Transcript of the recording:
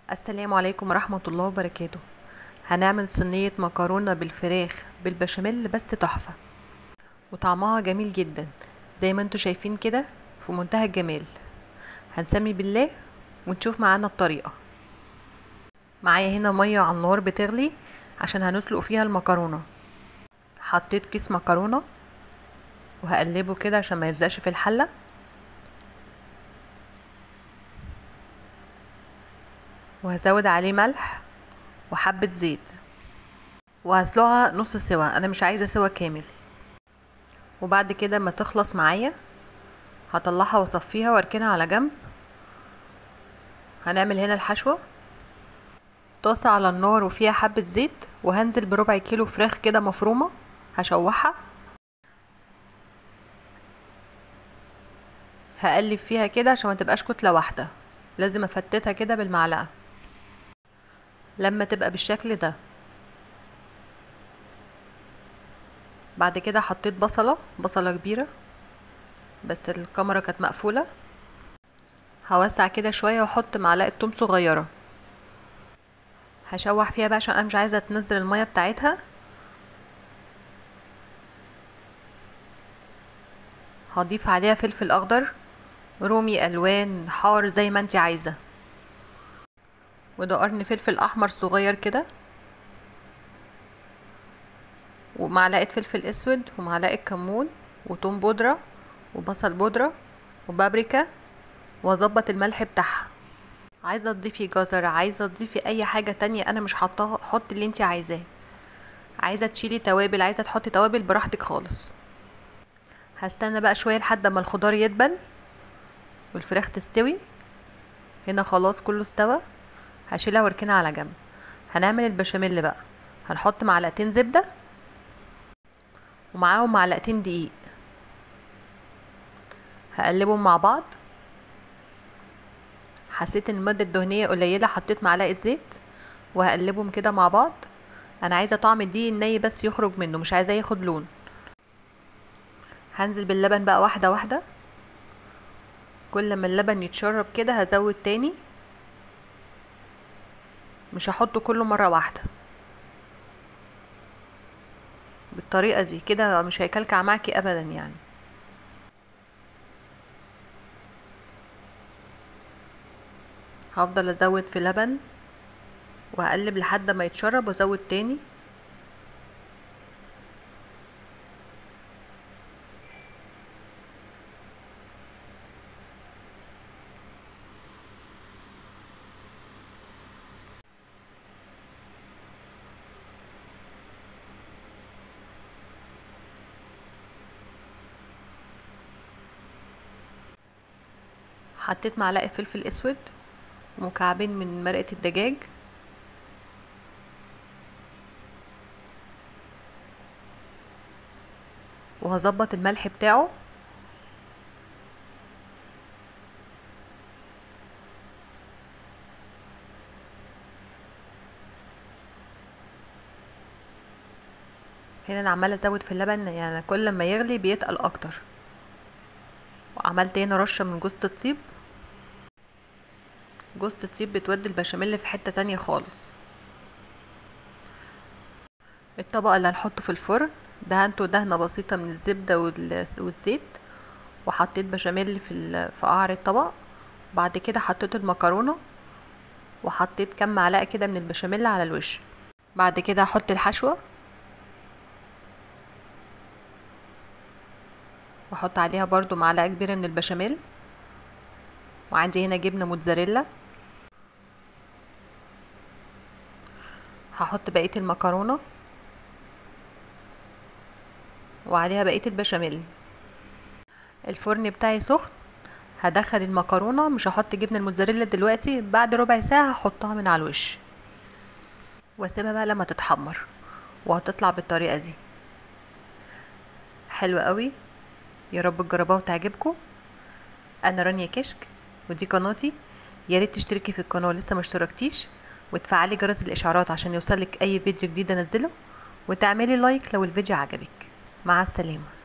السلام عليكم ورحمة الله وبركاته هنعمل صينية مكرونة بالفراخ بالبشاميل بس تحفة وطعمها جميل جدا زي ما انتوا شايفين كده في منتهى الجمال هنسمي بالله ونشوف معانا الطريقة معايا هنا مية على النار بتغلي عشان هنسلق فيها المكرونة حطيت كيس مكرونة وهقلبه كده عشان ما يلزقش في الحلة وهزود عليه ملح وحبة زيت وهسلقها نص سوا انا مش عايزة سوا كامل وبعد كده ما تخلص معايا هطلعها واصفيها واركنها على جنب هنعمل هنا الحشوة طاسة على النار وفيها حبة زيت وهنزل بربع كيلو فراخ كده مفرومة هشوحها هقلب فيها كده عشان ما تبقاش كتلة واحدة لازم افتتها كده بالمعلقة لما تبقى بالشكل ده بعد كده حطيت بصلة بصلة كبيرة بس الكاميرا كانت مقفولة هوسع كده شوية واحط معلقة توم صغيرة هشوح فيها بقى عشان انا مش عايزة تنزل المية بتاعتها هضيف عليها فلفل اخضر رومي الوان حار زي ما انت عايزه وده قرن فلفل احمر صغير كده ومعلقه فلفل اسود ومعلقه كمون وتوم بودره وبصل بودره وبابريكا واظبط الملح بتاعها عايزه تضيفي جزر عايزه تضيفي اي حاجه تانية انا مش حطاها حطي اللي انت عايزاه عايزه تشيلي توابل عايزه تحطي توابل براحتك خالص هستنى بقى شويه لحد ما الخضار يدبل والفراخ تستوي هنا خلاص كله استوى هشيلها واركنها على جنب هنعمل البشاميل بقى هنحط معلقتين زبدة ومعاهم معلقتين دقيق هقلبهم مع بعض حسيت ان المادة الدهنية قليلة حطيت معلقة زيت وهقلبهم كده مع بعض انا عايزة طعم الدقيق الني بس يخرج منه مش عايزاه ياخد لون هنزل باللبن بقى واحدة واحدة كل ما اللبن يتشرب كده هزود تاني مش هحطه كله مرة واحدة بالطريقة دي كده مش هيكلكع معاكي ابدا يعني هفضل ازود في لبن وهقلب لحد ما يتشرب وازود تاني حطيت معلقة فلفل اسود ومكعبين من مرقة الدجاج وهظبط الملح بتاعه هنا انا عماله ازود في اللبن يعني كل ما يغلي بيتقل اكتر وعملت هنا رشه من جوزة الطيب جوزة الطيب بتودي البشاميل في حتة تانية خالص الطبق اللي هنحطه في الفرن دهنته دهنة بسيطة من الزبدة والزيت وحطيت بشاميل في في قعر الطبق بعد كده حطيت المكرونة وحطيت كام معلقة كده من البشاميل على الوش بعد كده هحط الحشوة واحط عليها برضو معلقة كبيرة من البشاميل وعندي هنا جبنة موتزاريلا هحط بقية المكرونة وعليها بقية البشاميل الفرن بتاعي سخن هدخل المكرونة مش هحط جبنة الموتزاريلا دلوقتي بعد ربع ساعة هحطها من على الوش واسيبها بقى لما تتحمر وهتطلع بالطريقة دي حلوة قوي يا رب تجربوها وتعجبكم انا رانيا كشك ودي قناتي يا ريت تشتركي في القناه لسه ما اشتركتيش وتفعلي جرس الاشعارات عشان يوصلك اي فيديو جديد انزله وتعملي لايك لو الفيديو عجبك مع السلامه